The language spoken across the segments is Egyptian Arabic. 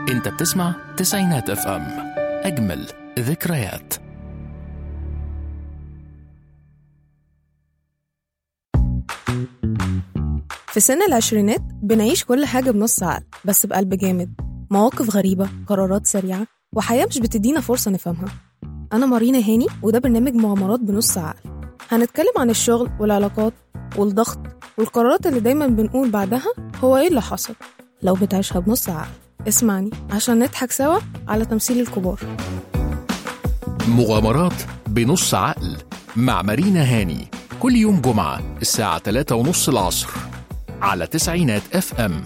انت بتسمع تسعينات اف ام اجمل ذكريات في سن العشرينات بنعيش كل حاجة بنص عقل بس بقلب جامد مواقف غريبة قرارات سريعة وحياة مش بتدينا فرصة نفهمها أنا مارينا هاني وده برنامج مغامرات بنص عقل هنتكلم عن الشغل والعلاقات والضغط والقرارات اللي دايما بنقول بعدها هو إيه اللي حصل لو بتعيشها بنص عقل اسمعني عشان نضحك سوا على تمثيل الكبار مغامرات بنص عقل مع مارينا هاني كل يوم جمعة الساعة 3 ونص العصر على تسعينات اف ام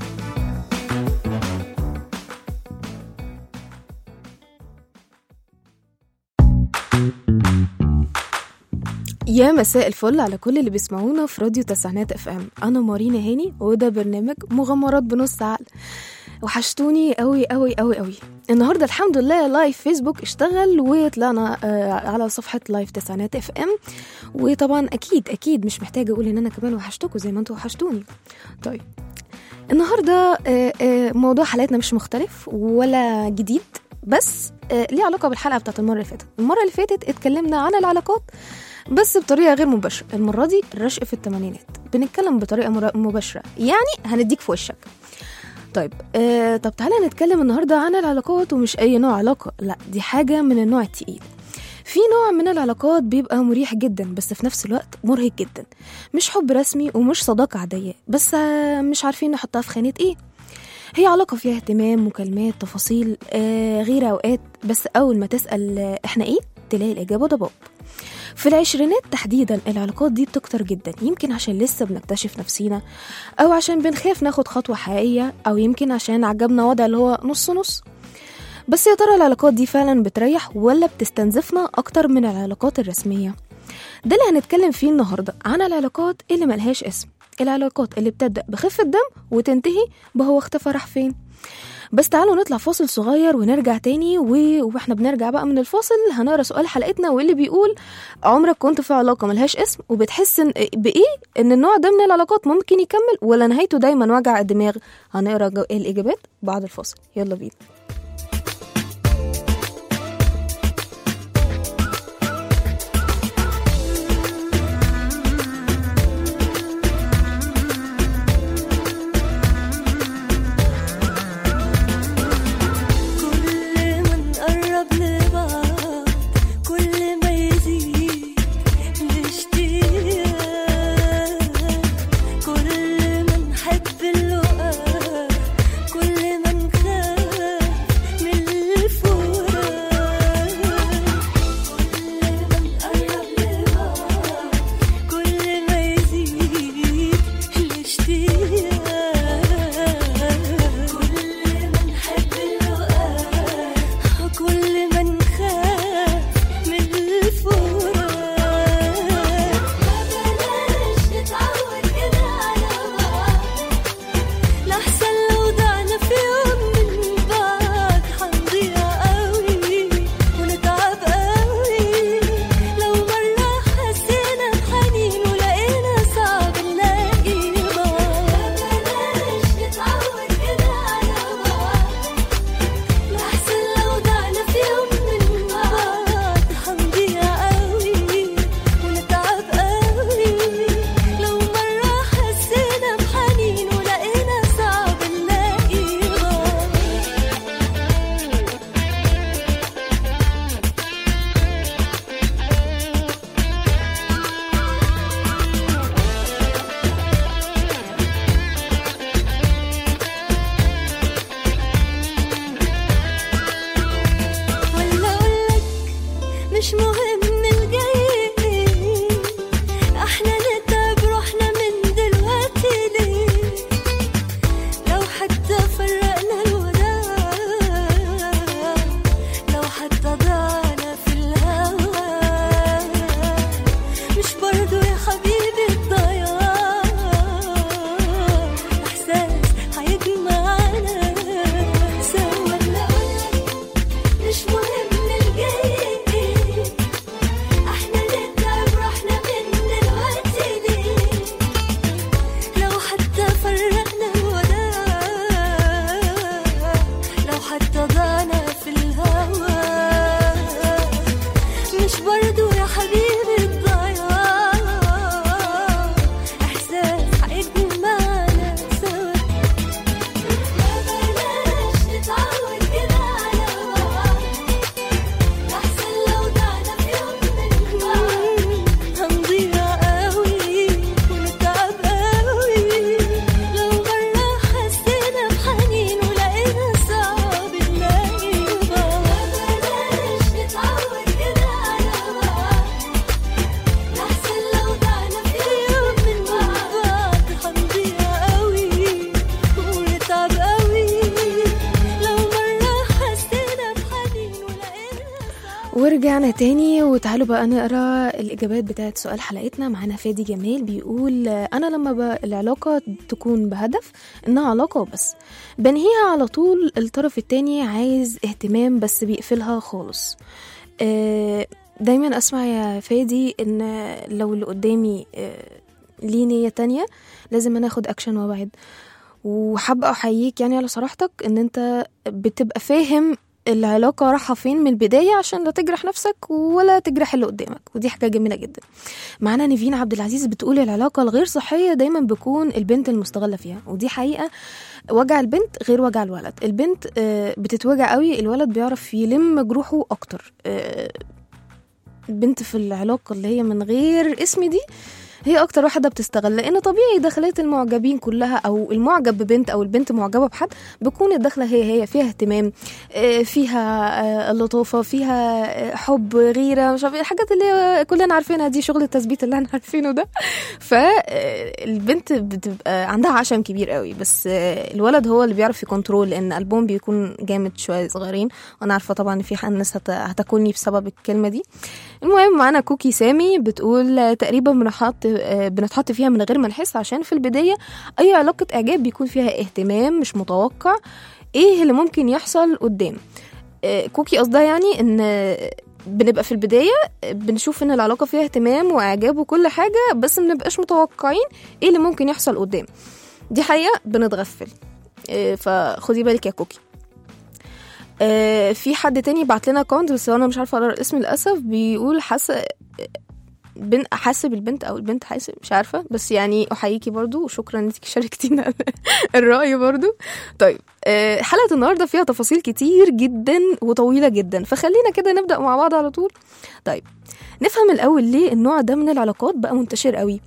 يا مساء الفل على كل اللي بيسمعونا في راديو تسعينات اف ام انا مارينا هاني وده برنامج مغامرات بنص عقل وحشتوني قوي قوي قوي قوي النهارده الحمد لله لايف فيسبوك اشتغل وطلعنا آه على صفحه لايف تسعينات اف ام وطبعا اكيد اكيد مش محتاجه اقول ان انا كمان وحشتكم زي ما انتوا وحشتوني طيب النهارده آه آه موضوع حلقتنا مش مختلف ولا جديد بس آه ليه علاقه بالحلقه بتاعت المره اللي فاتت المره اللي فاتت اتكلمنا عن العلاقات بس بطريقه غير مباشره المره دي الرشق في الثمانينات بنتكلم بطريقه مر- مباشره يعني هنديك في وشك طيب آه طب تعالى نتكلم النهارده عن العلاقات ومش اي نوع علاقه لا دي حاجه من النوع التقيل في نوع من العلاقات بيبقى مريح جدا بس في نفس الوقت مرهق جدا مش حب رسمي ومش صداقه عاديه بس آه مش عارفين نحطها في خانه ايه هي علاقة فيها اهتمام مكالمات تفاصيل آه غير أوقات بس أول ما تسأل آه إحنا إيه تلاقي الإجابة ضباب في العشرينات تحديدا العلاقات دي بتكتر جدا يمكن عشان لسه بنكتشف نفسينا أو عشان بنخاف ناخد خطوة حقيقية أو يمكن عشان عجبنا وضع اللي هو نص نص بس يا ترى العلاقات دي فعلا بتريح ولا بتستنزفنا أكتر من العلاقات الرسمية ده اللي هنتكلم فيه النهاردة عن العلاقات اللي ملهاش اسم العلاقات اللي بتبدأ بخفة دم وتنتهي بهو اختفى راح فين بس تعالوا نطلع فاصل صغير ونرجع تاني و... واحنا بنرجع بقى من الفاصل هنقرا سؤال حلقتنا واللي بيقول عمرك كنت في علاقة ملهاش اسم وبتحس إن... بإيه إن النوع ده من العلاقات ممكن يكمل ولا نهايته دايما وجع الدماغ هنقرا جو... الإجابات بعد الفاصل يلا بينا كل ما نقرب لبعض كل ما يزيد الاشتياق كل ما نحب اللقاء كل ما نخاف ورجعنا تاني وتعالوا بقى نقرا الاجابات بتاعت سؤال حلقتنا معانا فادي جمال بيقول آه، انا لما ب... العلاقه تكون بهدف انها علاقه وبس بنهيها على طول الطرف التاني عايز اهتمام بس بيقفلها خالص آه، دايما اسمع يا فادي ان لو اللي قدامي آه، ليه نيه تانية لازم انا اخد اكشن وابعد وحابة أحييك يعني على صراحتك إن أنت بتبقى فاهم العلاقة رايحة فين من البداية عشان لا تجرح نفسك ولا تجرح اللي قدامك ودي حاجة جميلة جدا معانا نيفين عبد العزيز بتقول العلاقة الغير صحية دايما بيكون البنت المستغلة فيها ودي حقيقة وجع البنت غير وجع الولد البنت آه، بتتوجع قوي الولد بيعرف يلم جروحه أكتر آه، البنت في العلاقة اللي هي من غير اسم دي هي اكتر واحده بتستغل لان طبيعي دخلات المعجبين كلها او المعجب ببنت او البنت معجبه بحد بتكون الدخله هي هي فيها اهتمام آه، فيها آه، لطافه فيها آه، حب غيره مش عارفه إيه، الحاجات اللي هي كلنا عارفينها دي شغل التثبيت اللي احنا عارفينه ده فالبنت بتبقى عندها عشم كبير قوي بس آه، الولد هو اللي بيعرف يكنترول لان قلبهم بيكون جامد شويه صغيرين وانا عارفه طبعا ان في ناس هت- هتاكلني بسبب الكلمه دي المهم معانا كوكي سامي بتقول آه، تقريبا بنحط آه، بنتحط فيها من غير ما نحس عشان في البدايه اي علاقه اعجاب بيكون فيها اهتمام مش متوقع ايه اللي ممكن يحصل قدام آه، كوكي قصدها يعني ان آه، بنبقى في البدايه آه، بنشوف ان العلاقه فيها اهتمام واعجاب وكل حاجه بس ما بنبقاش متوقعين ايه اللي ممكن يحصل قدام دي حقيقه بنتغفل آه، فخدي بالك يا كوكي آه، في حد تاني بعت لنا كونت بس انا مش عارفه اقرا الاسم للاسف بيقول حس بن حاسب البنت او البنت حاسب مش عارفه بس يعني احييكي برضو وشكرا انك شاركتينا الراي برضو طيب آه، حلقه النهارده فيها تفاصيل كتير جدا وطويله جدا فخلينا كده نبدا مع بعض على طول طيب نفهم الاول ليه النوع ده من العلاقات بقى منتشر قوي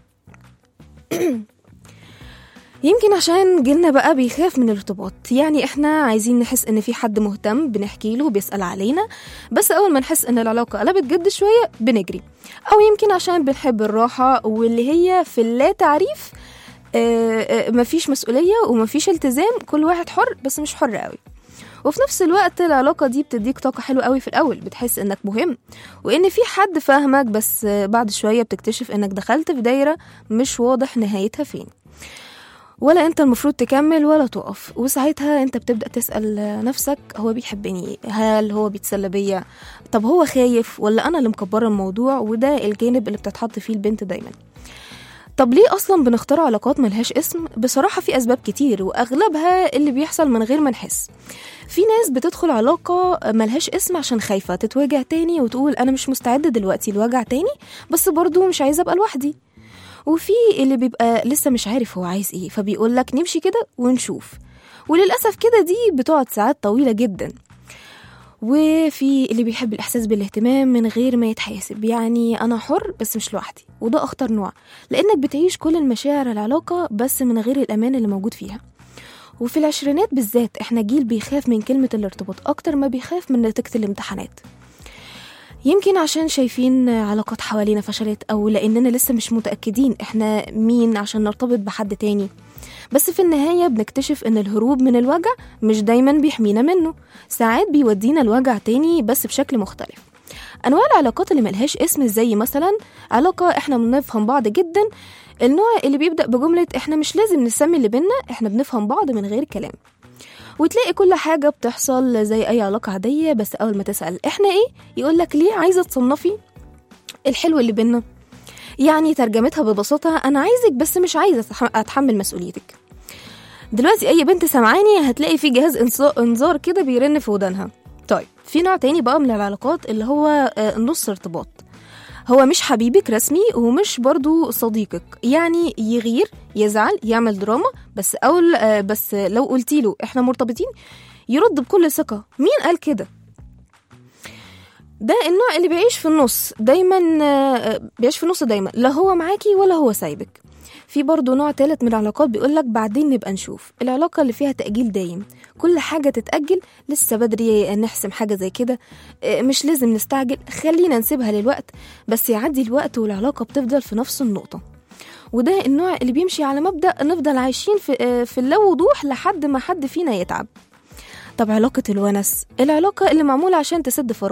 يمكن عشان جيلنا بقى بيخاف من الارتباط يعني احنا عايزين نحس ان في حد مهتم بنحكي له بيسأل علينا بس اول ما نحس ان العلاقة قلبت جد شوية بنجري او يمكن عشان بنحب الراحة واللي هي في اللا تعريف آه، آه، مفيش مسؤولية ومفيش التزام كل واحد حر بس مش حر قوي وفي نفس الوقت العلاقة دي بتديك طاقة حلوة قوي في الأول بتحس إنك مهم وإن في حد فاهمك بس آه، بعد شوية بتكتشف إنك دخلت في دايرة مش واضح نهايتها فين ولا انت المفروض تكمل ولا تقف وساعتها انت بتبدأ تسأل نفسك هو بيحبني هل هو بيتسلى بيا طب هو خايف ولا انا اللي مكبره الموضوع وده الجانب اللي بتتحط فيه البنت دايما طب ليه اصلا بنختار علاقات ملهاش اسم بصراحه في اسباب كتير واغلبها اللي بيحصل من غير ما نحس في ناس بتدخل علاقة ملهاش اسم عشان خايفة تتوجع تاني وتقول أنا مش مستعدة دلوقتي لوجع تاني بس برضو مش عايزة أبقى لوحدي وفي اللي بيبقى لسه مش عارف هو عايز ايه فبيقول لك نمشي كده ونشوف وللأسف كده دي بتقعد ساعات طويلة جدا وفي اللي بيحب الإحساس بالاهتمام من غير ما يتحاسب يعني أنا حر بس مش لوحدي وده أخطر نوع لأنك بتعيش كل المشاعر العلاقة بس من غير الأمان اللي موجود فيها وفي العشرينات بالذات احنا جيل بيخاف من كلمة الارتباط أكتر ما بيخاف من نتيجة الامتحانات يمكن عشان شايفين علاقات حوالينا فشلت أو لأننا لسه مش متأكدين احنا مين عشان نرتبط بحد تاني بس في النهاية بنكتشف إن الهروب من الوجع مش دايما بيحمينا منه ساعات بيودينا الوجع تاني بس بشكل مختلف أنواع العلاقات اللي ملهاش اسم زي مثلا علاقة احنا بنفهم بعض جدا النوع اللي بيبدأ بجملة احنا مش لازم نسمي اللي بينا احنا بنفهم بعض من غير كلام وتلاقي كل حاجة بتحصل زي أي علاقة عادية بس أول ما تسأل إحنا إيه يقولك ليه عايزة تصنفي الحلو اللي بينا يعني ترجمتها ببساطة أنا عايزك بس مش عايزة أتح- أتحمل مسؤوليتك دلوقتي أي بنت سامعاني هتلاقي في جهاز إنصا- إنذار كده بيرن في ودانها طيب في نوع تاني بقى من العلاقات اللي هو آه، نص ارتباط هو مش حبيبك رسمي ومش برضو صديقك يعني يغير يزعل يعمل دراما بس أول آه، بس لو قلتي له احنا مرتبطين يرد بكل ثقة مين قال كده ده النوع اللي بيعيش في النص دايما آه، بيعيش في النص دايما لا هو معاكي ولا هو سايبك في برضه نوع تالت من العلاقات بيقولك بعدين نبقى نشوف العلاقة اللي فيها تأجيل دايم كل حاجة تتأجل لسه بدري نحسم حاجة زي كده آه، مش لازم نستعجل خلينا نسيبها للوقت بس يعدي الوقت والعلاقة بتفضل في نفس النقطة وده النوع اللي بيمشي على مبدأ نفضل عايشين في, آه، في اللا وضوح لحد ما حد فينا يتعب طب علاقة الونس العلاقة اللي معمولة عشان تسد فراغ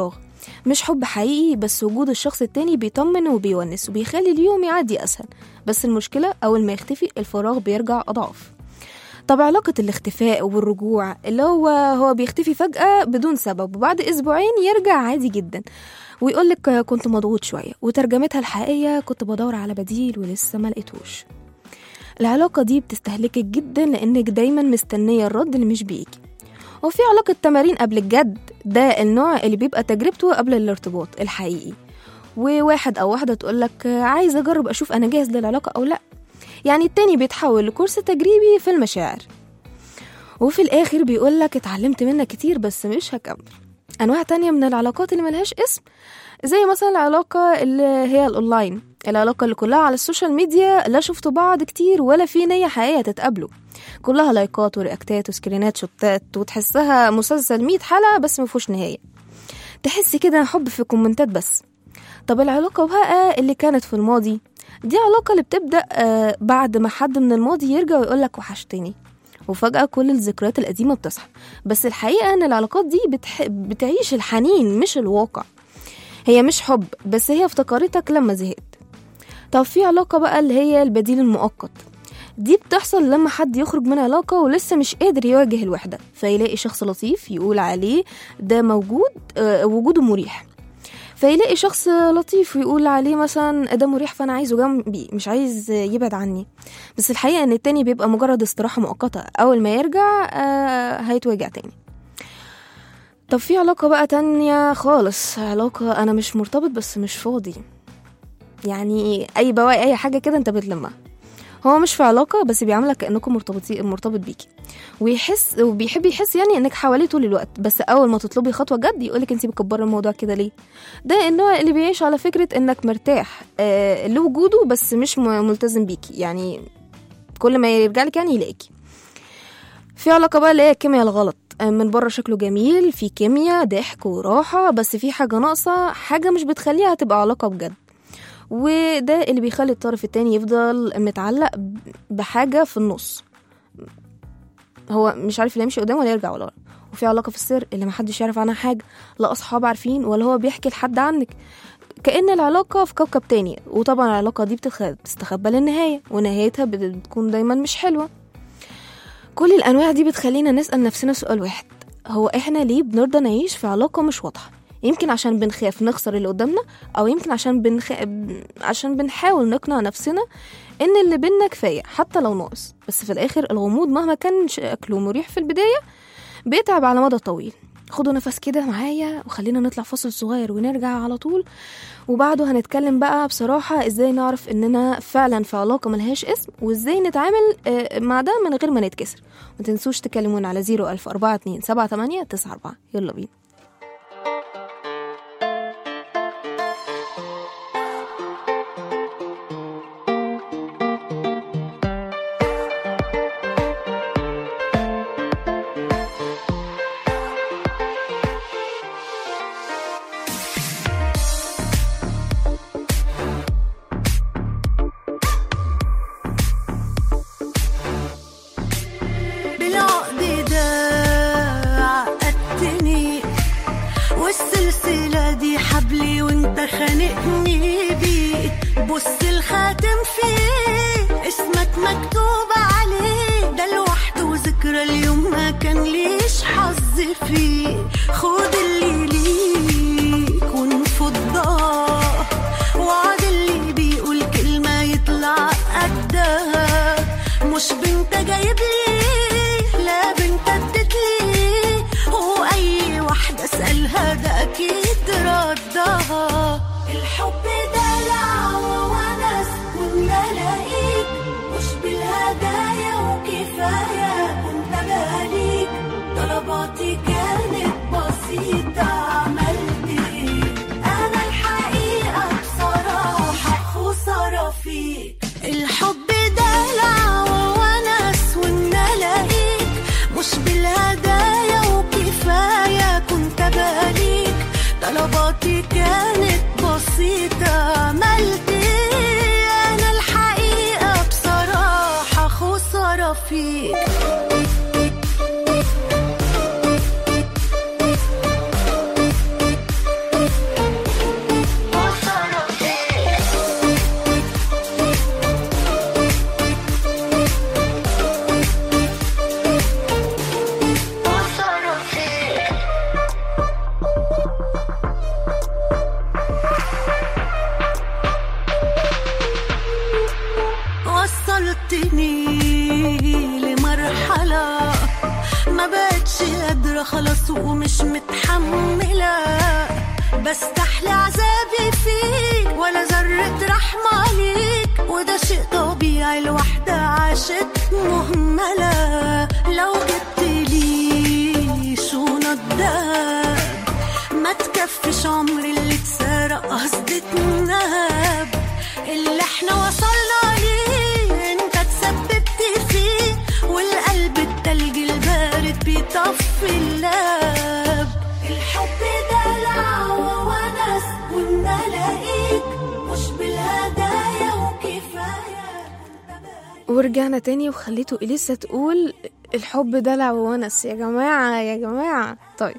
مش حب حقيقي بس وجود الشخص التاني بيطمن وبيونس وبيخلي اليوم يعدي أسهل بس المشكلة أول ما يختفي الفراغ بيرجع أضعاف طب علاقة الاختفاء والرجوع اللي هو هو بيختفي فجأة بدون سبب وبعد أسبوعين يرجع عادي جدا ويقولك كنت مضغوط شوية وترجمتها الحقيقية كنت بدور على بديل ولسه ما لقيتوش العلاقة دي بتستهلكك جدا لأنك دايما مستنية الرد اللي مش بيجي وفي علاقة تمارين قبل الجد ده النوع اللي بيبقى تجربته قبل الارتباط الحقيقي وواحد أو واحدة تقولك عايز أجرب أشوف أنا جاهز للعلاقة أو لأ يعني التاني بيتحول لكورس تجريبي في المشاعر وفي الآخر بيقولك اتعلمت منك كتير بس مش هكمل أنواع تانية من العلاقات اللي ملهاش اسم زي مثلا العلاقة اللي هي الأونلاين العلاقة اللي كلها على السوشيال ميديا لا شفتوا بعض كتير ولا في نية حقيقية تتقابلوا كلها لايكات ورياكتات وسكرينات شوتات وتحسها مسلسل مية حلقة بس مفهوش نهاية تحسي كده حب في كومنتات بس طب العلاقة بقى اللي كانت في الماضي دي علاقة اللي بتبدأ آه، بعد ما حد من الماضي يرجع ويقولك وحشتني وفجأة كل الذكريات القديمة بتصحى بس الحقيقة إن العلاقات دي بتح... بتعيش الحنين مش الواقع هي مش حب بس هي افتكرتك لما زهقت طب في علاقة بقى اللي هي البديل المؤقت دي بتحصل لما حد يخرج من علاقة ولسه مش قادر يواجه الوحدة فيلاقي شخص لطيف يقول عليه ده موجود آه، وجوده مريح فيلاقي شخص لطيف ويقول عليه مثلا ده مريح فانا عايزه جنبي مش عايز يبعد عني بس الحقيقه ان التاني بيبقى مجرد استراحه مؤقته اول ما يرجع آه هيتوجع تاني طب في علاقه بقى تانية خالص علاقه انا مش مرتبط بس مش فاضي يعني اي بواقي اي حاجه كده انت بتلمها هو مش في علاقه بس بيعاملك كانكم مرتبطين مرتبط بيكي ويحس وبيحب يحس يعني انك حواليه طول الوقت بس اول ما تطلبي خطوه جد يقولك انت بتكبري الموضوع كده ليه ده النوع اللي بيعيش على فكره انك مرتاح آه لوجوده بس مش م- ملتزم بيكي يعني كل ما يرجع لك يعني يلاقيكي في علاقه بقى اللي هي الكيمياء الغلط آه، من بره شكله جميل في كيمياء ضحك وراحه بس في حاجه ناقصه حاجه مش بتخليها تبقى علاقه بجد وده اللي بيخلي الطرف التاني يفضل متعلق بحاجه في النص هو مش عارف لا يمشي قدام ولا يرجع ورا وفي علاقه في السر اللي محدش يعرف عنها حاجه لا اصحاب عارفين ولا هو بيحكي لحد عنك كأن العلاقة في كوكب تاني وطبعا العلاقة دي بتتخ- بتستخبى للنهاية ونهايتها بت- بتكون دايما مش حلوة كل الأنواع دي بتخلينا نسأل نفسنا سؤال واحد هو إحنا ليه بنرضى نعيش في علاقة مش واضحة يمكن عشان بنخاف نخسر اللي قدامنا أو يمكن عشان بنخ... عشان بنحاول نقنع نفسنا إن اللي بينا كفاية حتى لو ناقص بس في الآخر الغموض مهما كان شكله مريح في البداية بيتعب على مدى طويل خدوا نفس كده معايا وخلينا نطلع فاصل صغير ونرجع على طول وبعده هنتكلم بقى بصراحة ازاي نعرف اننا فعلا في علاقة ملهاش اسم وازاي نتعامل آه، مع ده من غير ما نتكسر ما تنسوش تكلمونا على 01042 78 94 يلا بينا بالعقد ده عقدتني والسلسلة دي حبلي وانت خانقني بيه بص الخاتم فيه اسمك مكتوب عليه ده لوحده ذكرى اليوم ما كان ليش حظ فيه خد اللي ليك ونفضاه وعد اللي بيقول كلمة يطلع قدها مش بنت جايب لي لا بنت ادت لي واي واحدة اسألها ده اكيد ردها الحب دلع وونس وان الاقيك مش بالهدايا وكفاية كنت باليك طلباتي كانت بسيطة عملت ايه انا الحقيقة بصراحة خسارة فيك الحب دلع وونس وان الاقيك مش بالهدايا وكفاية كنت باليك طلباتي كانت بسيطة عملت ايه انا الحقيقة بصراحة خسارة فيك ولا خلاص ومش متحملة بستحلى عذابي فيك ولا ذرة رحمة عليك وده شيء طبيعي الواحدة عاشت مهملة لو جبت لي شو نضاب ما تكفيش عمر اللي اتسرق قصدي اتنهب اللي احنا وصلنا ليه انت تسببت فيه والقلب التلج البارد بيطفي اللاب الحب دلع وونس وان الاقيك مش بالهدايا وكفايه ورجعنا تاني وخليته إليسا تقول الحب دلع وونس يا جماعة يا جماعة طيب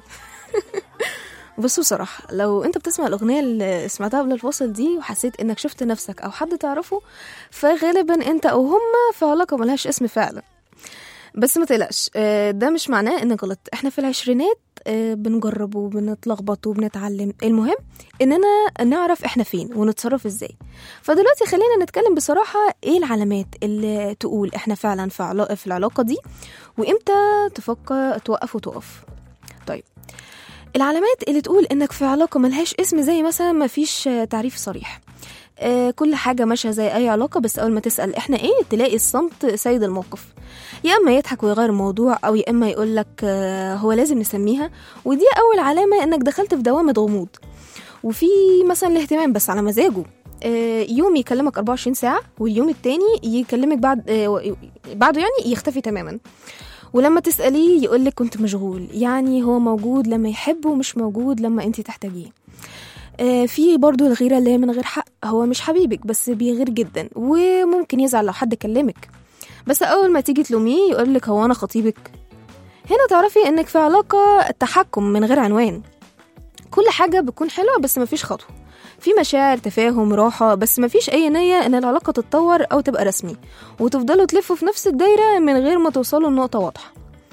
بصوا صراحة لو انت بتسمع الأغنية اللي سمعتها قبل الفاصل دي وحسيت انك شفت نفسك أو حد تعرفه فغالبا انت أو هما في علاقة ملهاش اسم فعلا بس ما تقلقش آه، ده مش معناه انك غلط احنا في العشرينات آه، بنجرب وبنتلخبط وبنتعلم المهم اننا نعرف احنا فين ونتصرف ازاي فدلوقتي خلينا نتكلم بصراحة ايه العلامات اللي تقول احنا فعلا في, علا... في العلاقة دي وامتى تفكر توقف وتقف طيب العلامات اللي تقول انك في علاقة ملهاش اسم زي مثلا مفيش آه، تعريف صريح آه، كل حاجة ماشية زي أي علاقة بس أول ما تسأل إحنا إيه تلاقي الصمت سيد الموقف يا إما يضحك ويغير الموضوع أو يا إما يقولك آه، هو لازم نسميها ودي أول علامة إنك دخلت في دوامة غموض وفي مثلا الاهتمام بس على مزاجه آه، يوم يكلمك 24 ساعة واليوم التاني يكلمك بعد آه، بعده يعني يختفي تماما ولما تسأليه يقولك كنت مشغول يعني هو موجود لما يحب ومش موجود لما انت تحتاجيه آه، في برضو الغيرة اللي هي من غير حق هو مش حبيبك بس بيغير جدا وممكن يزعل لو حد كلمك بس أول ما تيجي تلوميه يقولك هو أنا خطيبك هنا تعرفي إنك في علاقة تحكم من غير عنوان كل حاجة بتكون حلوة بس مفيش خطوة في مشاعر تفاهم راحة بس مفيش أي نية إن العلاقة تتطور أو تبقى رسمي وتفضلوا تلفوا في نفس الدايرة من غير ما توصلوا لنقطة واضحة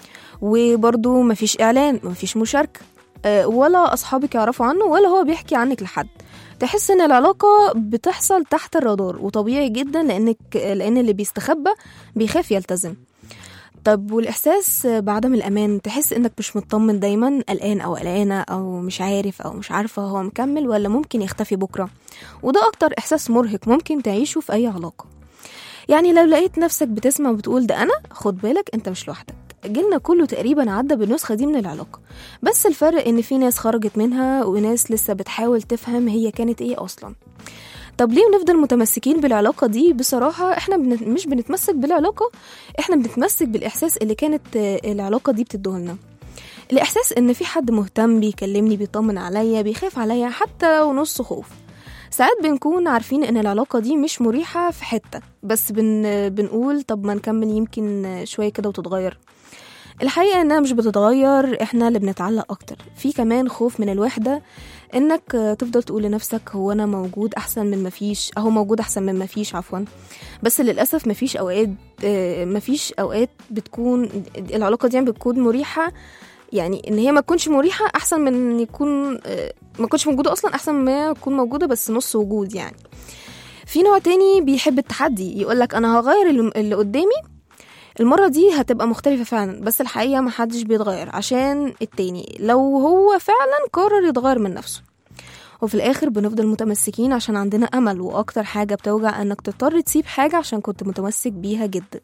وبرضو مفيش إعلان مفيش مشاركة آه، ولا أصحابك يعرفوا عنه ولا هو بيحكي عنك لحد تحس ان العلاقة بتحصل تحت الرادار وطبيعي جدا لانك لان اللي بيستخبى بيخاف يلتزم طب والإحساس بعدم الأمان تحس إنك مش مطمن دايما قلقان أو قلقانة أو مش عارف أو مش عارفة هو مكمل ولا ممكن يختفي بكرة وده أكتر إحساس مرهق ممكن تعيشه في أي علاقة يعني لو لقيت نفسك بتسمع وبتقول ده أنا خد بالك أنت مش لوحدك جيلنا كله تقريبا عدى بالنسخة دي من العلاقة بس الفرق إن في ناس خرجت منها وناس لسه بتحاول تفهم هي كانت إيه أصلا طب ليه بنفضل متمسكين بالعلاقة دي بصراحة احنا بن... مش بنتمسك بالعلاقة احنا بنتمسك بالإحساس اللي كانت آه، العلاقة دي بتديهولنا الإحساس إن في حد مهتم بيكلمني بيطمن عليا بيخاف عليا حتى ونص خوف ساعات بنكون عارفين إن العلاقة دي مش مريحة في حتة بس بن... بنقول طب ما نكمل يمكن شوية كده وتتغير الحقيقة إنها مش بتتغير إحنا اللي بنتعلق أكتر في كمان خوف من الوحدة إنك آه، تفضل تقول لنفسك هو أنا موجود أحسن من مفيش أهو موجود أحسن من مفيش عفوا بس للأسف مفيش أوقات آه، مفيش أوقات بتكون العلاقة دي بتكون مريحة يعني ان هي ما تكونش مريحه احسن من ان يكون آه، ما تكونش موجوده اصلا احسن ما تكون موجوده بس نص وجود يعني في نوع تاني بيحب التحدي يقولك انا هغير اللي اللي قدامي المرة دي هتبقى مختلفة فعلا بس الحقيقة محدش بيتغير عشان التاني لو هو فعلا قرر يتغير من نفسه وفي الآخر بنفضل متمسكين عشان عندنا أمل وأكتر حاجة بتوجع إنك تضطر تسيب حاجة عشان كنت متمسك بيها جدا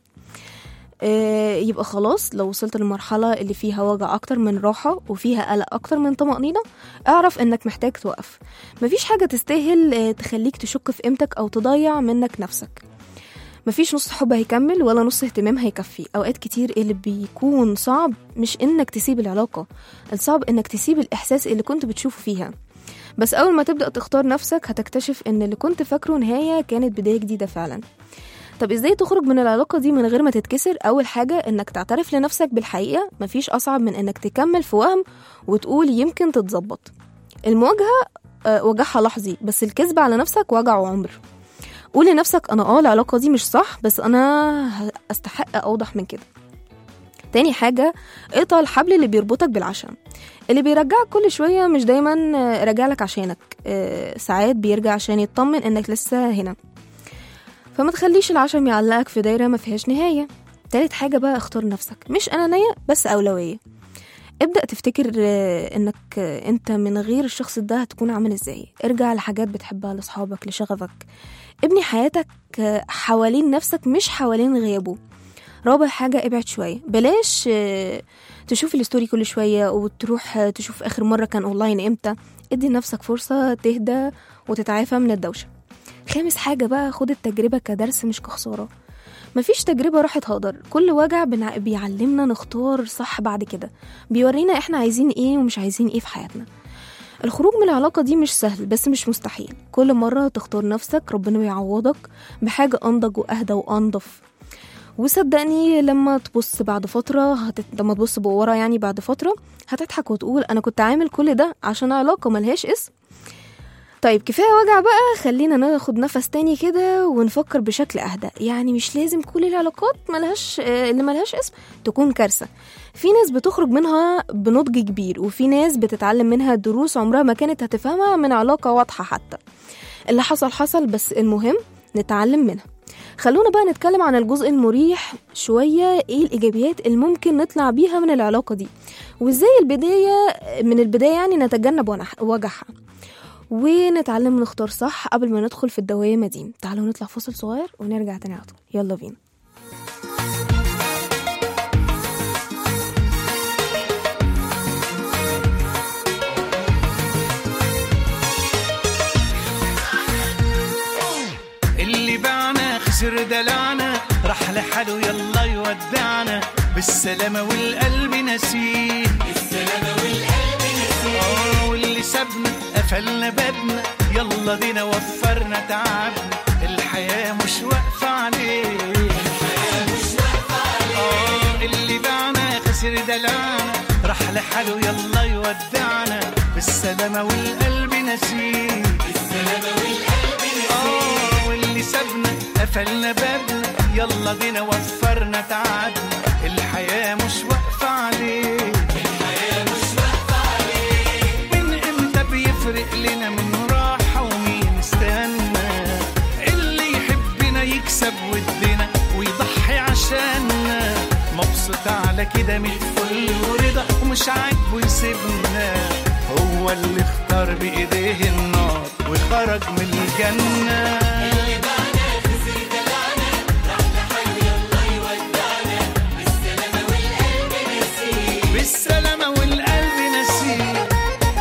آه، يبقى خلاص لو وصلت للمرحلة اللي فيها وجع أكتر من راحة وفيها قلق أكتر من طمأنينة اعرف إنك محتاج توقف مفيش حاجة تستاهل آه، تخليك تشك في قيمتك أو تضيع منك نفسك مفيش نص حب هيكمل ولا نص اهتمام هيكفي اوقات كتير اللي بيكون صعب مش انك تسيب العلاقة الصعب انك تسيب الاحساس اللي كنت بتشوفه فيها بس اول ما تبدأ تختار نفسك هتكتشف ان اللي كنت فاكره نهاية كانت بداية جديدة فعلا طب ازاي تخرج من العلاقة دي من غير ما تتكسر اول حاجة انك تعترف لنفسك بالحقيقة مفيش اصعب من انك تكمل في وهم وتقول يمكن تتظبط المواجهة آه، وجعها لحظي بس الكذب على نفسك وجع عمر قول لنفسك انا اه العلاقه دي مش صح بس انا استحق اوضح من كده تاني حاجة اقطع الحبل اللي بيربطك بالعشم اللي بيرجعك كل شوية مش دايما آه، راجعلك عشانك آه، ساعات بيرجع عشان يطمن انك لسه هنا فما تخليش العشم يعلقك في دايرة ما فيهاش نهاية تالت حاجة بقى اختار نفسك مش أنانية بس أولوية ابدأ تفتكر آه، انك آه، انت من غير الشخص ده هتكون عامل ازاي ارجع لحاجات بتحبها لاصحابك لشغفك ابني حياتك آه، حوالين نفسك مش حوالين غيابه رابع حاجة ابعد شوية بلاش آه، تشوف الستوري كل شوية وتروح آه، تشوف آخر مرة كان أونلاين إمتى ادي لنفسك فرصة تهدى وتتعافى من الدوشة خامس حاجة بقى خد التجربة كدرس مش كخسارة مفيش تجربة راحت هقدر كل وجع بنع- بيعلمنا نختار صح بعد كده بيورينا احنا عايزين ايه ومش عايزين ايه في حياتنا الخروج من العلاقة دي مش سهل بس مش مستحيل كل مرة تختار نفسك ربنا بيعوضك بحاجة أنضج وأهدى وأنضف وصدقني لما تبص بعد فترة هتت... لما تبص بورا يعني بعد فترة هتضحك وتقول أنا كنت عامل كل ده عشان علاقة ملهاش اسم طيب كفاية وجع بقى خلينا ناخد نفس تاني كده ونفكر بشكل أهدى يعني مش لازم كل العلاقات ملهاش آه، اللي ملهاش اسم تكون كارثة في ناس بتخرج منها بنضج كبير وفي ناس بتتعلم منها دروس عمرها ما كانت هتفهمها من علاقة واضحة حتى اللي حصل حصل بس المهم نتعلم منها خلونا بقى نتكلم عن الجزء المريح شوية ايه الإيجابيات اللي ممكن نطلع بيها من العلاقة دي وازاي البداية من البداية يعني نتجنب ونح- وجعها ونتعلم نختار صح قبل ما ندخل في الدوامة دي تعالوا نطلع فاصل صغير ونرجع تاني على طول يلا بينا اللي باعنا خسر دلعنا راح لحاله يلا يودعنا بالسلامة والقلب نسيه بالسلامة والقلب نسيه واللي سابنا قفلنا بابنا يلا دينا وفرنا تعبنا الحياة مش واقفة عليه الحياة مش واقفة عليه اللي باعنا خسر دلعنا راح لحاله يلا يودعنا بالسلامة والقلب نسيه بالسلامة والقلب نسيه واللي سابنا قفلنا بابنا يلا بينا وفرنا تعبنا الحياة مش واقفة عليه الحياة مش واقفة عليه من امتى بيفرق لنا من راحة ومين استنى اللي يحبنا يكسب ودنا ويضحي عشاننا مبسوط على كده من الفل ورضا ومش عاجبه يسيبنا هو اللي اختار بايديه النار وخرج من الجنه بالسلامة والقلب نسيه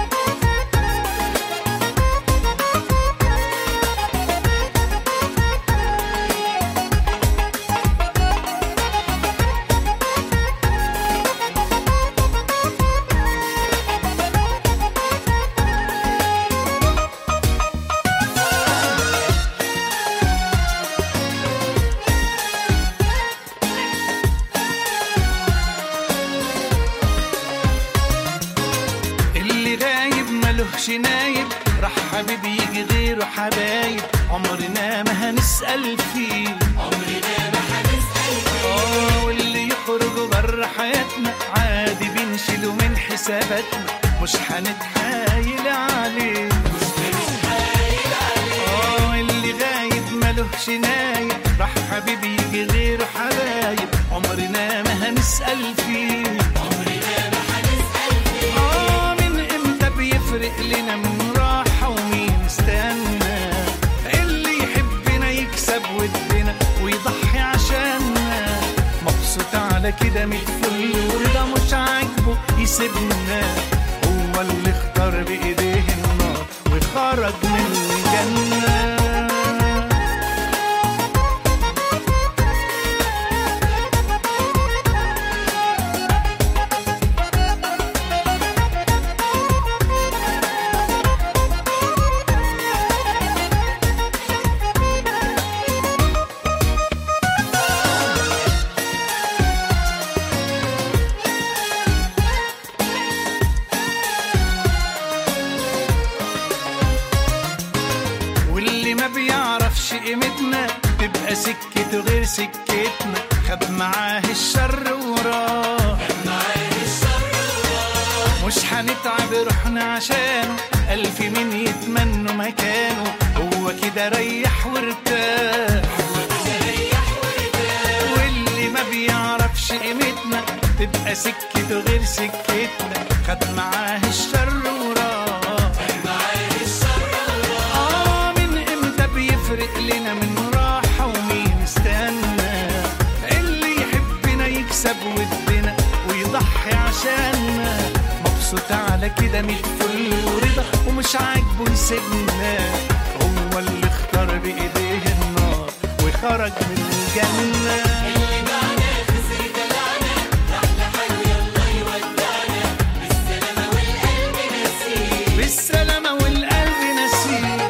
اللي غايب ملهش نايب راح حبيب يجي غيره حبايب عمرنا ما هنسأل فيه عمرنا ما هنسأل فيه اه واللي يخرج بره حياتنا عادي بنشيله من حساباتنا مش هنتحايل عليه مش هنتحايل عليه اه اللي غايب ملهش نايب راح حبيب يجي غيره حبايب عمرنا ما هنسأل فيه آه من امتى بيفرق لنا من راحة ومين استنى اللي يحبنا يكسب ودنا ويضحي عشاننا مبسوط على كده من الفل ورضا مش عاجبه يسيبنا هو اللي اختار بايديه النار وخرج من الجنه واللي ما بيعرفش قيمتنا تبقى سكته غير سكتنا خد معاه الشر وراه مش هنتعب روحنا عشانه ألف مين يتمنوا مكانه هو كده ريح وارتاح واللي ما بيعرفش قيمتنا تبقى سكته غير سكتنا خد معاه الشر وراه آه من امتى بيفرق لنا من راحة ومين استنى اللي يحبنا يكسب ودنا ويضحي عشاننا مبسوط على كده ميت فل ورضا ومش عاجبه يسيبنا هو اللي اختار بإيديه النار وخرج من الجنة بالسلامة والقلب نسيه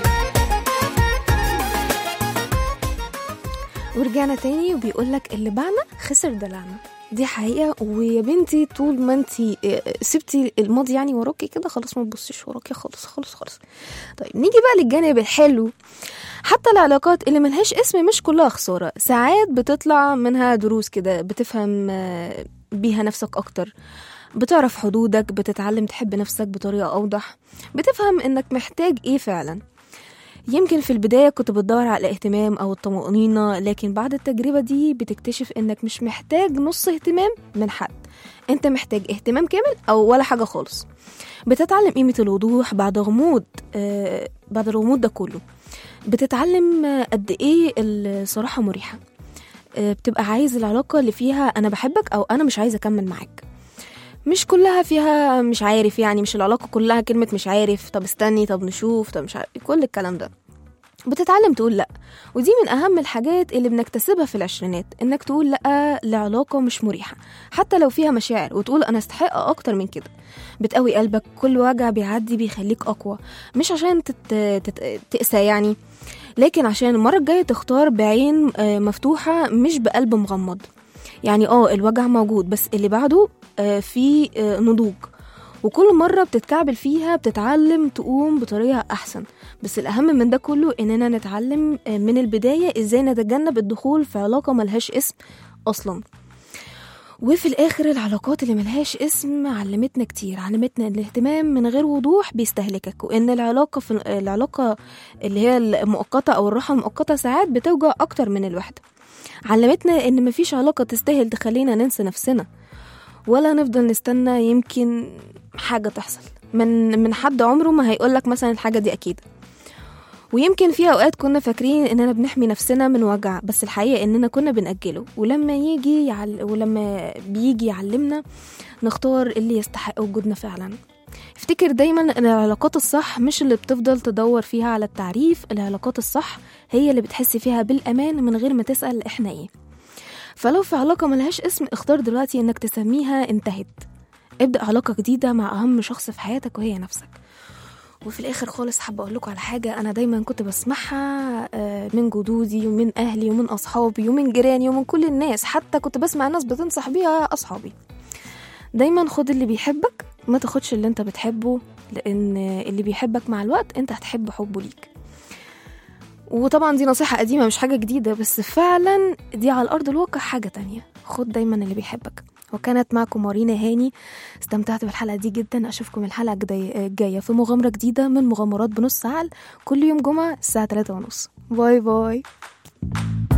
ورجعنا تاني وبيقول لك اللي باعنا خسر دلعنا دي حقيقة ويا بنتي طول ما انتي اه، سبتي الماضي يعني وراكي كده خلاص ما تبصيش وراكي خالص خالص خالص طيب نيجي بقى للجانب الحلو حتى العلاقات اللي ملهاش اسم مش كلها خسارة ساعات بتطلع منها دروس كده بتفهم اه، بيها نفسك أكتر بتعرف حدودك بتتعلم تحب نفسك بطريقة أوضح بتفهم إنك محتاج إيه فعلا يمكن في البداية كنت بتدور على الاهتمام أو الطمأنينة لكن بعد التجربة دي بتكتشف إنك مش محتاج نص اهتمام من حد أنت محتاج اهتمام كامل أو ولا حاجة خالص بتتعلم قيمة الوضوح بعد غموض آه بعد الغموض ده كله بتتعلم آه، قد إيه الصراحة مريحة آه بتبقى عايز العلاقة اللي فيها أنا بحبك أو أنا مش عايزة أكمل معاك مش كلها فيها مش عارف يعني مش العلاقة كلها كلمة مش عارف طب استني طب نشوف طب مش عارف كل الكلام ده بتتعلم تقول لأ ودي من أهم الحاجات اللي بنكتسبها في العشرينات إنك تقول لأ لعلاقة مش مريحة حتى لو فيها مشاعر وتقول أنا استحق أكتر من كده بتقوي قلبك كل وجع بيعدي بيخليك أقوى مش عشان تت... تت... تقسى يعني لكن عشان المرة الجاية تختار بعين آه، مفتوحة مش بقلب مغمض يعني اه الوجع موجود بس اللي بعده آه، في آه، نضوج وكل مرة بتتكعبل فيها بتتعلم تقوم بطريقة أحسن بس الأهم من ده كله إننا نتعلم آه، من البداية إزاي نتجنب الدخول في علاقة ملهاش اسم أصلا وفي الآخر العلاقات اللي ملهاش اسم علمتنا كتير علمتنا إن الاهتمام من غير وضوح بيستهلكك وإن العلاقة في العلاقة اللي هي المؤقتة أو الراحة المؤقتة ساعات بتوجع أكتر من الوحدة علمتنا إن مفيش علاقة تستاهل تخلينا ننسى نفسنا ولا نفضل نستنى يمكن حاجة تحصل من من حد عمره ما هيقولك مثلا الحاجة دي أكيد ويمكن في أوقات كنا فاكرين إننا بنحمي نفسنا من وجع بس الحقيقة إننا كنا بنأجله ولما يجي يعل... ولما بيجي يعلمنا نختار اللي يستحق وجودنا فعلا افتكر دايما ان العلاقات الصح مش اللي بتفضل تدور فيها على التعريف العلاقات الصح هي اللي بتحس فيها بالأمان من غير ما تسأل احنا ايه فلو في علاقة ملهاش اسم اختار دلوقتي انك تسميها انتهت ابدأ علاقة جديدة مع أهم شخص في حياتك وهي نفسك وفي الآخر خالص حابة أقول لكم على حاجة أنا دايما كنت بسمعها آه، من جدودي ومن أهلي ومن أصحابي ومن جيراني ومن كل الناس حتى كنت بسمع ناس بتنصح بيها أصحابي دايما خد اللي بيحبك ما تاخدش اللي انت بتحبه لأن اللي بيحبك مع الوقت انت هتحب حبه ليك وطبعا دي نصيحة قديمة مش حاجة جديدة بس فعلا دي على أرض الواقع حاجة تانية خد دايما اللي بيحبك وكانت معكم مارينا هاني استمتعت بالحلقة دي جدا أشوفكم الحلقة الجاي- الجاية في مغامرة جديدة من مغامرات بنص عقل كل يوم جمعة الساعة 3 ونص باي باي